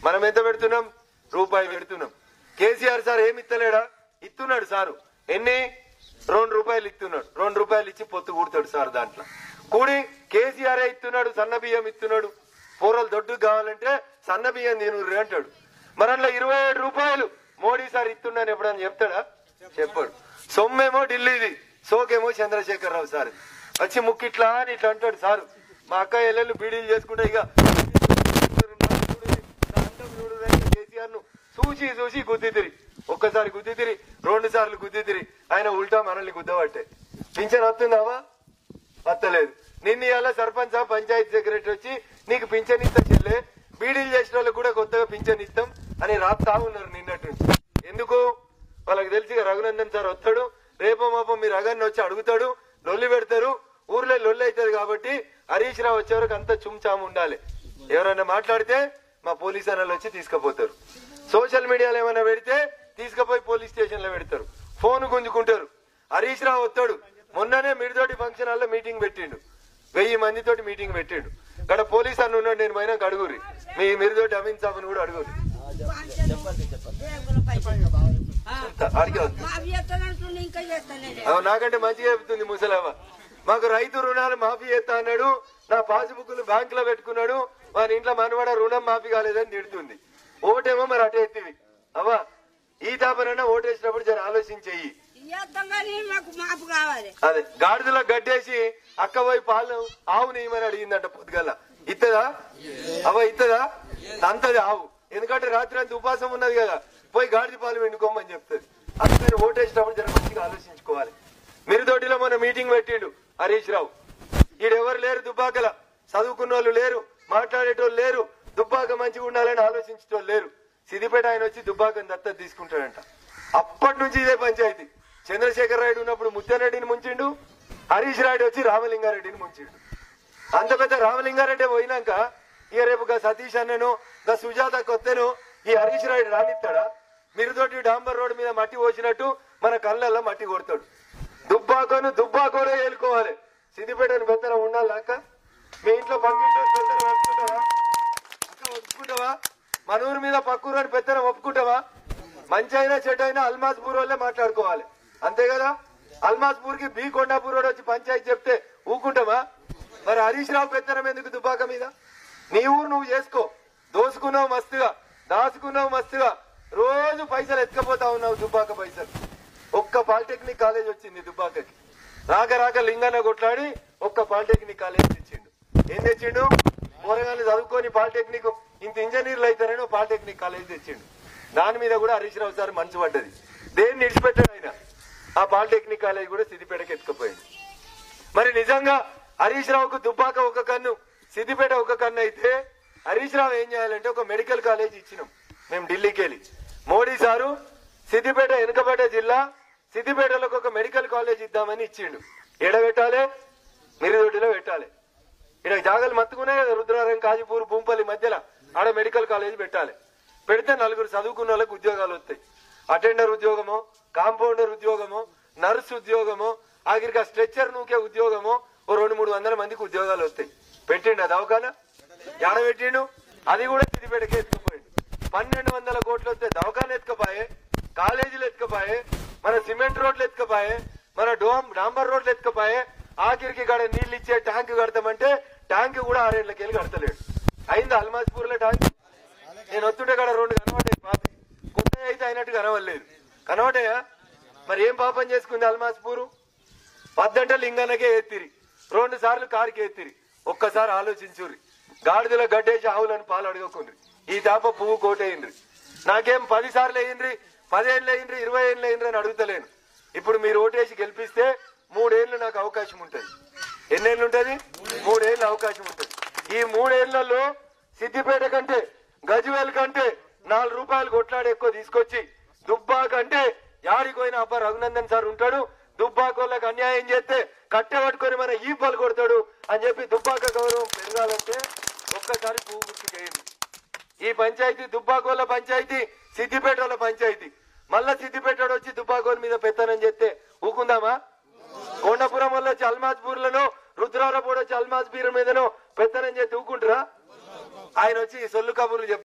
మనం ఎంత పెడుతున్నాం రూపాయి పెడుతున్నాం కేసీఆర్ సార్ ఏమి ఇస్తలేడా ఇస్తున్నాడు సారు ఎన్ని రెండు రూపాయలు ఇస్తున్నాడు రెండు రూపాయలు ఇచ్చి పొత్తు కూడతాడు సార్ దాంట్లో కూడి కేసీఆర్ ఇస్తున్నాడు సన్న బియ్యం ఇస్తున్నాడు పూరలు దొడ్డు కావాలంటే సన్న బియ్యం తినుర్రి అంటాడు మరి అందులో ఇరవై ఏడు రూపాయలు మోడీ సార్ ఇస్తున్నాను ఎప్పుడని చెప్తాడా చెప్పాడు సొమ్మేమో ఢిల్లీది సోకేమో చంద్రశేఖర్ రావు సార్ వచ్చి ముక్కిట్లా అని ఇట్లా అంటాడు సారు మా అక్క ఎల్లెళ్ళు బీడీలు చేసుకుంటే ఇక కేసీఆర్ ను చూసి చూసి గుద్దితిరి ఒక్కసారి గుద్దితిరి రెండు సార్లు గుద్దితిరి ఆయన ఉల్టా మనల్ని గుద్దబట్టే పింఛన్ వస్తుందావా వస్తలేదు నిన్న ఇవాళ సర్పంచ్ ఆ పంచాయతీ సెక్రటరీ వచ్చి నీకు పింఛన్ ఇస్తా చెల్లె బీడీలు చేసిన వాళ్ళకి కూడా కొత్తగా పింఛన్ ఇస్తాం అని రాస్తా ఉన్నారు నిన్నటి నుంచి ఎందుకు వాళ్ళకి తెలిసి ఇక రఘునందన్ సార్ వస్తాడు రేపో మాపో మీరు రఘన్ వచ్చి అడుగుతాడు లొల్లి పెడతారు ఊర్లో లొల్లి అవుతుంది కాబట్టి హరీష్ రావు వచ్చే వరకు అంతా చుమ్చాము ఉండాలి ఎవరైనా మాట్లాడితే మా పోలీస్ అన్నలు వచ్చి తీసుకుపోతారు సోషల్ మీడియాలో ఏమైనా పెడితే తీసుకుపోయి పోలీస్ స్టేషన్ లో పెడతారు ఫోన్ గుంజుకుంటారు హరీష్ రావు వస్తాడు మొన్ననే మిడితోటి ఫంక్షన్ హాల్లో మీటింగ్ పెట్టిండు వెయ్యి మందితోటి మీటింగ్ పెట్టిండు ఇక్కడ పోలీస్ అన్న ఉన్నాడు నేను పోయినాక అడుగురి మీ మిరితోటి అమిన్ సాబ్ కూడా అడుగురి అడిగే వద్దు. మావి ఎత్తనంటుండే ఇంకా చేస్తానే అవు నాకంటే మంచిగా చెప్తుంది ముసలమ్మ మాకు రైతు రుణాలు మాఫీ చేస్తా అన్నాడు నా పాస్బుక్లు బ్యాంక్ లో పెట్టుకున్నాడు వాని ఇంట్లో మనవాడ రుణం మాఫీ కాలేదని తిడుతుంది ఓటేమో మరి అటే ఎత్తివి అవ్వా ఈ తాపనన్నా ఓటేసినప్పుడు జర ఆలోచించేయి ఇయ్యేస్తాం కానీ మాకు మాపు కావాలి అదే గాడిదలో గడ్డేసి అక్క పోయి పాలు ఆవు నెయ్యమని అడిగిందంట పొద్దుగల ఇత్తదా అవ్వ ఇత్తదా అంతది ఆవు ఎందుకంటే రాత్రి అంత ఉపాసం ఉన్నది కదా పోయి గాడిద పాలు వెండుకోమని చెప్తుంది అందుకని ఓటేసినప్పుడు జర మంచిగా ఆలోచించుకోవాలి మిరుదొడ్డిలో మన మీటింగ్ పెట్టిండు హరీష్ రావు ఈడెవరు లేరు దుబ్బాకల చదువుకున్న వాళ్ళు లేరు మాట్లాడేటోళ్ళు లేరు దుబ్బాక మంచిగా ఉండాలని ఆలోచించేటోళ్ళు లేరు సిద్దిపేట ఆయన వచ్చి దుబ్బాకని దత్తత తీసుకుంటాడంట అప్పటి నుంచి ఇదే పంచాయతీ చంద్రశేఖర్ రాయుడు ఉన్నప్పుడు ముత్యారెడ్డిని ముంచిండు హరీష్ రాయుడు వచ్చి రామలింగారెడ్డిని ముంచిండు అంత పెద్ద రామలింగారెడ్డి పోయినాక ఇక రేపు గా సతీష్ అన్నను గా సుజాత కొత్తను ఈ హరీష్ రాయుడు రానిస్తాడా మిరుతోటి డాంబర్ రోడ్ మీద మట్టి పోసినట్టు మన కళ్ళల్లో మట్టి కొడతాడు దుబ్బాకోను దుబ్బాకోనే ఏలుకోవాలి సిద్దిపేటను పెత్తనం ఉండాలి అక్క మీ ఇంట్లో పక్కింటి పెత్తనం ఒప్పుకుంటావా అక్క ఒప్పుకుంటావా మన ఊరి మీద పక్కూరు పెత్తనం ఒప్పుకుంటావా మంచి అయినా చెడు అయినా అల్మాజ్పూర్ వాళ్ళే మాట్లాడుకోవాలి అంతే కదా అల్మాజ్పూర్ కి బి కొండాపూర్ వాడు వచ్చి పంచాయతీ చెప్తే ఊకుంటామా మరి హరీష్ రావు పెత్తనం ఎందుకు దుబ్బాక మీద నీ ఊరు నువ్వు చేసుకో దోసుకున్నావు మస్తుగా దాచుకున్నావు మస్తుగా రోజు పైసలు ఎత్తుకపోతా ఉన్నావు దుబ్బాక పైసలు ఒక్క పాలిటెక్నిక్ కాలేజ్ వచ్చింది దుబ్బాకకి రాక రాక లింగన్న కొట్లాడి ఒక్క పాలిటెక్నిక్ కాలేజ్ తెచ్చిండు ఏం తెచ్చిండు పోరగాళ్ళు చదువుకొని పాలిటెక్నిక్ ఇంత ఇంజనీర్లు అవుతారని ఒక పాలిటెక్నిక్ కాలేజ్ తెచ్చిండు దాని మీద కూడా హరీష్ రావు సార్ మనసు పడ్డది దేన్ని విడిచిపెట్టాడు ఆయన ఆ పాలిటెక్నిక్ కాలేజ్ కూడా సిద్దిపేటకి ఎత్తుకుపోయింది మరి నిజంగా హరీష్ రావుకు దుబ్బాక ఒక కన్ను సిద్దిపేట ఒక కన్ను అయితే హరీష్ రావు ఏం చేయాలంటే ఒక మెడికల్ కాలేజ్ ఇచ్చినాం మేము ఢిల్లీకి వెళ్ళి మోడీ సారు సిద్దిపేట వెనుకబడ్డ జిల్లా సిద్దిపేటలో ఒక మెడికల్ కాలేజ్ ఇద్దామని ఇచ్చిండు ఎడ పెట్టాలి మిరిదొడ్డిలో పెట్టాలి ఇక్కడ జాగాలు మత్తుకున్నాయి కదా రుద్రారం కాజీపూర్ భూంపల్లి మధ్యలో ఆడ మెడికల్ కాలేజ్ పెట్టాలి పెడితే నలుగురు చదువుకున్న వాళ్ళకి ఉద్యోగాలు వస్తాయి అటెండర్ ఉద్యోగమో కాంపౌండర్ ఉద్యోగమో నర్స్ ఉద్యోగమో ఆఖరికి ఆ స్ట్రెచ్చర్ నూకే ఉద్యోగమో ఓ రెండు మూడు వందల మందికి ఉద్యోగాలు వస్తాయి పెట్టిండు అది దవాఖానా ఎడ పెట్టిండు అది కూడా సిద్దిపేటకి ఎత్తుకుపోయిండు పన్నెండు వందల కోట్లు వస్తే దవాఖాన ఎత్తుకపోయే కాలేజీలు ఎత్తుకపోయే మన సిమెంట్ రోడ్లు ఎత్తుకపోయే మన డోమ్ డాంబర్ రోడ్లు ఎత్తుకపోయే ఆఖరికి కాడ నీళ్ళు ఇచ్చే ట్యాంక్ కడతామంటే ట్యాంక్ కూడా ఆరేళ్లకి వెళ్ళి కడతలేడు అయింది అల్మాజ్పూర్ లో ట్యాంక్ నేను వస్తుంటే కాడ రెండు కనబడ్డాయి పాత కొత్త అయితే అయినట్టు కనవలేదు కనబడ్డాయా మరి ఏం పాపం చేసుకుంది అల్మాజ్పూరు పద్దంట లింగన్నకే ఎత్తిరి రెండు సార్లు కారుకి ఎత్తిరి ఒక్కసారి ఆలోచించుర్రి గాడిదల గడ్డేసి ఆవులను పాలు అడగకుండ్రి ఈ తాప పువ్వు కోటేయండ్రి నాకేం పది సార్లు వేయండ్రి పదేళ్ళు వేయండ్రి ఇరవై ఏళ్ళు వేయండ్రి అని అడుగుతలేను ఇప్పుడు మీరు ఓటేసి గెలిపిస్తే మూడేళ్లు నాకు అవకాశం ఉంటుంది ఎన్నేళ్ళు ఉంటది మూడేళ్ళు అవకాశం ఉంటుంది ఈ మూడేళ్లలో సిద్దిపేట కంటే గజ్వేల్ కంటే నాలుగు రూపాయలు కొట్లాడి ఎక్కువ తీసుకొచ్చి దుబ్బా కంటే యాడికి పోయిన అబ్బా రఘునందన్ సార్ ఉంటాడు దుబ్బాకోళ్ళకి అన్యాయం చేస్తే కట్టె పట్టుకొని మన ఈ పలు కొడతాడు అని చెప్పి దుబ్బాక గౌరవం పెరగాలంటే ఒక్కసారి పువ్వు గుర్తుకేయండి ఈ పంచాయతీ దుబ్బాకోళ్ళ పంచాయతీ సిద్దిపేటల పంచాయతీ మళ్ళా సిద్దిపేట వచ్చి దుబ్బాకోల మీద పెత్తనం చేస్తే ఊకుందామా కొండపురం వల్ల వచ్చి అల్మాజ్పూర్లను రుద్రారపూడి వచ్చి అల్మాజ్పూర్ మీదనో పెత్తనం చేస్తే ఊకుంటారా ఆయన వచ్చి సొల్లు కబుర్లు చెప్తారు